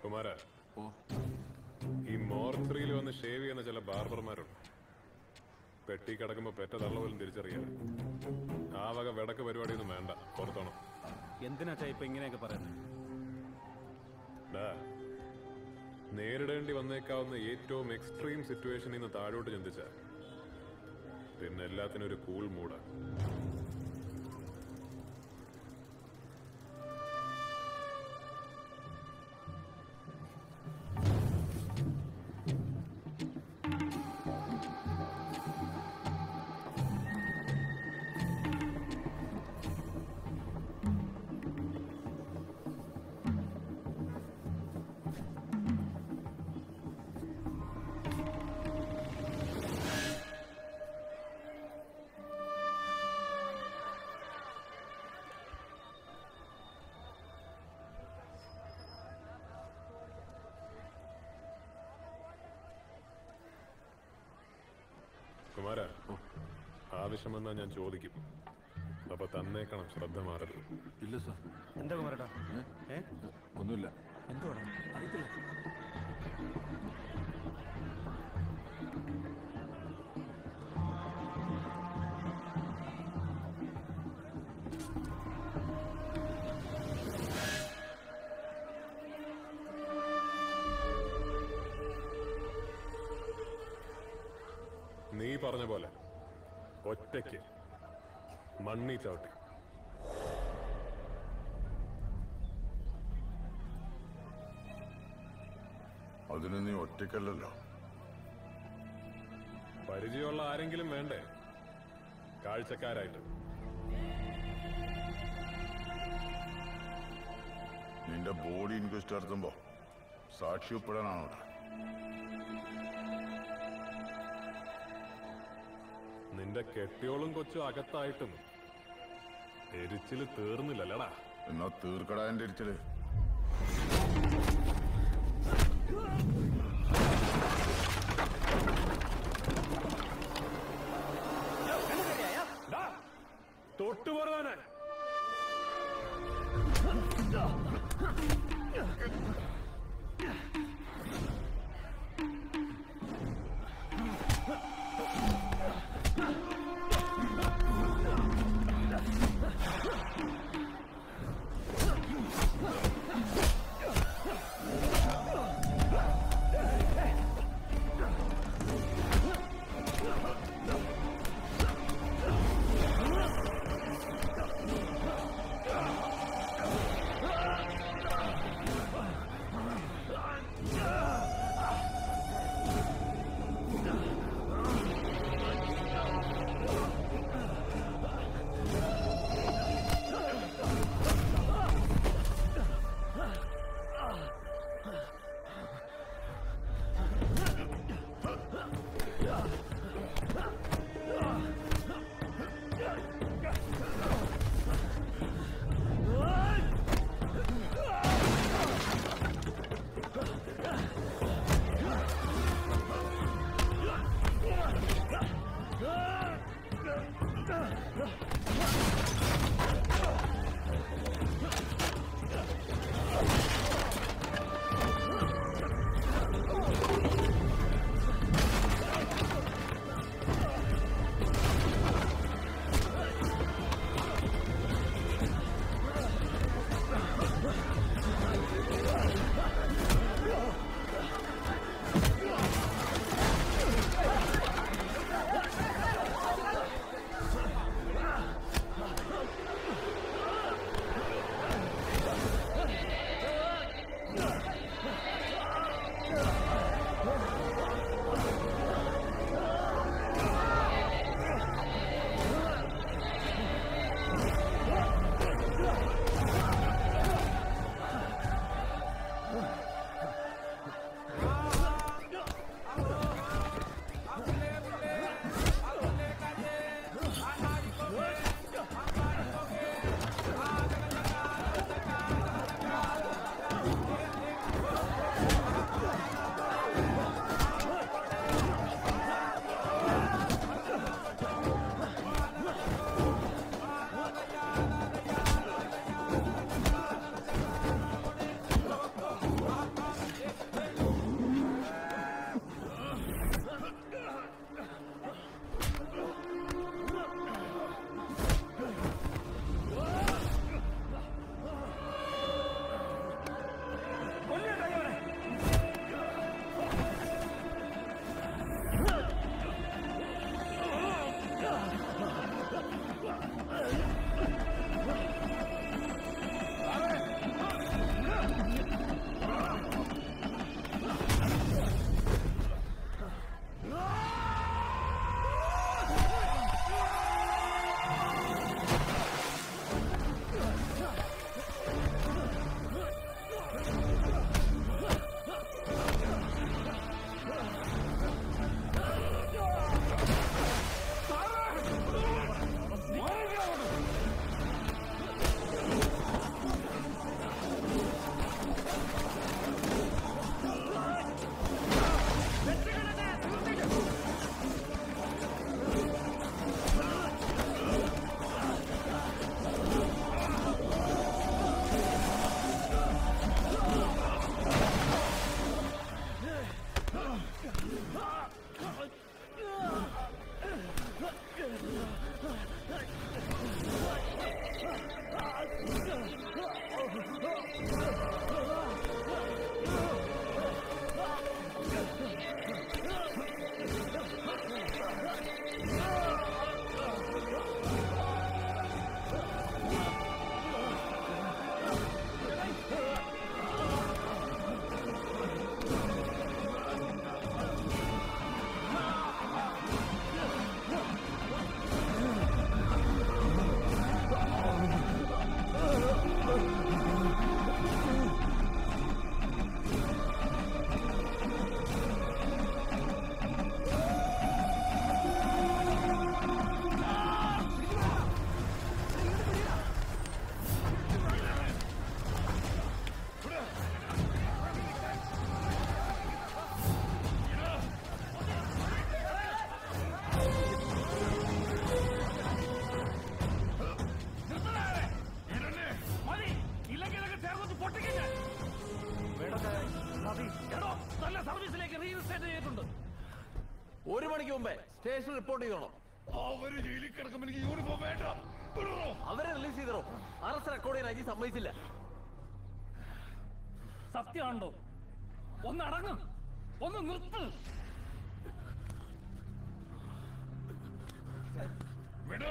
കുമാര ഓ ഈ മോർച്ചറിയിൽ വന്ന് ഷേവ് ചെയ്യുന്ന ചില ബാർബർമാരുണ്ട് പെട്ടി കിടക്കുമ്പോ പെറ്റ തള്ള പോലും തിരിച്ചറിയാം ആ വക വിടക്ക് പരിപാടിയൊന്നും വേണ്ട പുറത്തോണം എന്തിനാ ഇപ്പൊ ഇങ്ങനെയൊക്കെ പറയുന്നത് ഡാ, നേരിടേണ്ടി വന്നേക്കാവുന്ന ഏറ്റവും എക്സ്ട്രീം സിറ്റുവേഷനിൽ നിന്ന് താഴോട്ട് ചിന്തിച്ച പിന്നെ എല്ലാത്തിനും ഒരു കൂൾ മൂടാ കുമാര ആവശ്യം വന്നാൽ ഞാൻ ചോദിക്കും അപ്പൊ തന്നേക്കണം ശ്രദ്ധ മാറരുത് ഇല്ല സാർ എന്താ കുമാരേട്ടാ ഏ ഒന്നുമില്ല എന്തുവാടാ അറിയത്തില്ല നീ പറഞ്ഞ പോലെ ഒറ്റയ്ക്ക് മണ്ണി ചവിട്ടി അതിന് നീ ഒറ്റയ്ക്കല്ലല്ലോ പരിചയമുള്ള ആരെങ്കിലും വേണ്ടേ കാഴ്ചക്കാരായിട്ട് നിന്റെ ബോഡി ഇൻക്വസ്റ്റ് നടത്തുമ്പോ സാക്ഷി ഒപ്പിടാനാണോടാ നിന്റെ കെട്ടിയോളും കൊച്ചും അകത്തായിട്ടും എരിച്ചില് തീർന്നില്ലല്ലടാ എന്നാ തീർക്കടാ എന്റെ ഇരിച്ചല് തൊട്ടു പറഞ്ഞാണ് നല്ല സർവീസിലേക്ക് റീഇൻസ്റ്റേറ്റ് ചെയ്തിട്ടുണ്ട് ഒരു മണിക്ക് മുമ്പേ സ്റ്റേഷൻ റിപ്പോർട്ട് ചെയ്യണം അവര് ജയിലിൽ കിടക്കുമ്പോൾ എനിക്ക് യൂണിഫോം വേണ്ട വിടണോ? അവരെ റിലീസ് ചെയ്തോ അറസ്റ്റ് റെക്കോർഡ് ചെയ്യാൻ അജി സമ്മതിച്ചില്ല സത്യമാണോ ഒന്ന് അടങ്ങ് ഒന്ന് നിർത്ത് വിട്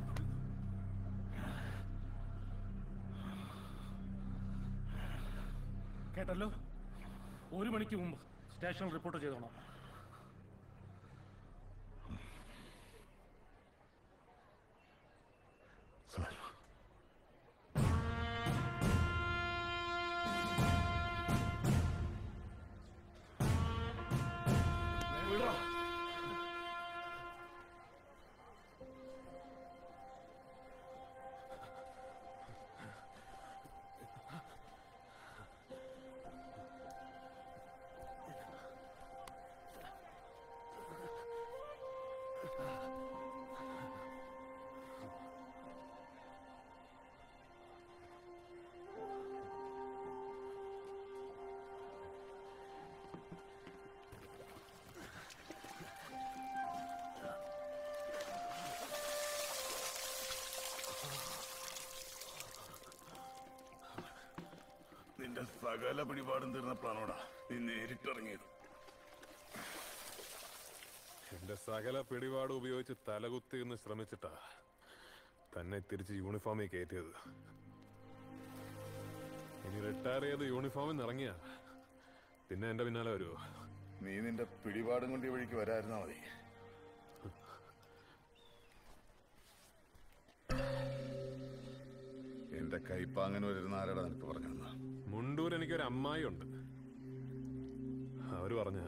കേട്ടല്ലോ ഒരു മണിക്ക് മുമ്പ് സ്റ്റേഷൻ റിപ്പോർട്ട് ചെയ്തോണം വിടറോ? നിന്റെ സകല പിടിപാടും തീർന്നപ്പോഴാണോടാ നീ നേരിട്ടിറങ്ങിയത് എന്റെ സകല പിടിപാട് ഉപയോഗിച്ച് തലകുത്തി എന്ന് ശ്രമിച്ചിട്ടാ തന്നെ തിരിച്ച് യൂണിഫോമിൽ കയറ്റിയത് ഇനി റിട്ടയർ ചെയ്ത് യൂണിഫോമിൽ നിന്ന് ഇറങ്ങിയ പിന്നെ എന്റെ പിന്നാലെ വരുമോ നീ നിന്റെ പിടിപാടും കൊണ്ട് ഈ വഴിക്ക് വരായിരുന്നാ മതി എന്റെ കൈപ്പാങ്ങനെ വരുന്ന ആരാടാ നിനക്ക് പറഞ്ഞു മുണ്ടൂർ എനിക്കൊരു അമ്മായി ഉണ്ട് അവര് പറഞ്ഞ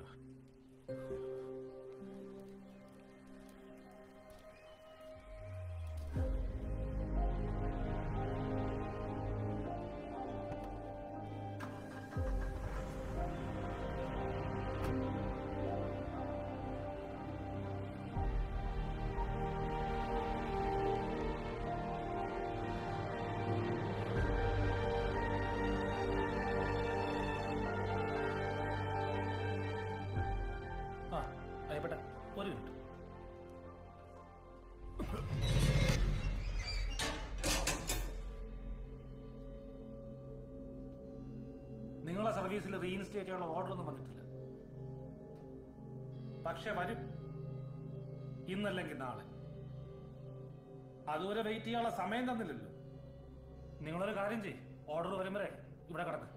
ആ അയ്യപ്പെട്ട ഒരു മിനിറ്റ് നിങ്ങളെ സർവീസിൽ റീഇൻസ്റ്റേറ്റ് ചെയ്യാനുള്ള ഓർഡർ ഒന്നും വന്നിട്ടില്ല പക്ഷെ വരും ഇന്നല്ലെങ്കിൽ നാളെ അതുവരെ വെയിറ്റ് ചെയ്യാനുള്ള സമയം തന്നില്ലല്ലോ നിങ്ങളൊരു കാര്യം ചെയ്യും ഓർഡർ വരുമ്പോഴേ ഇവിടെ കിടക്ക്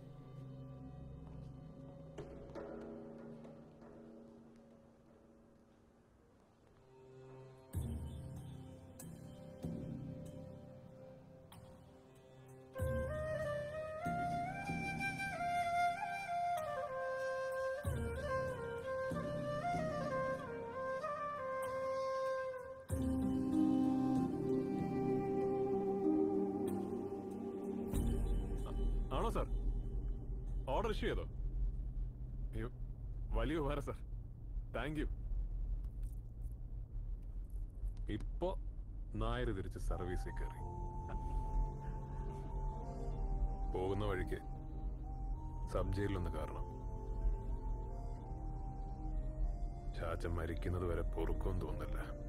ആണോ സാർ ഓർഡർ ഇഷ്യൂ ചെയ്തോ അയ്യോ വലിയ ഉപകാരം സാർ താങ്ക് യു ഇപ്പോ നായർ തിരിച്ച് സർവീസിൽ കയറി പോകുന്ന വഴിക്ക് സബ് ജയിലിലൊന്ന് കാരണം ചാച്ച മരിക്കുന്നത് വരെ പൊറുക്കും തോന്നില്ല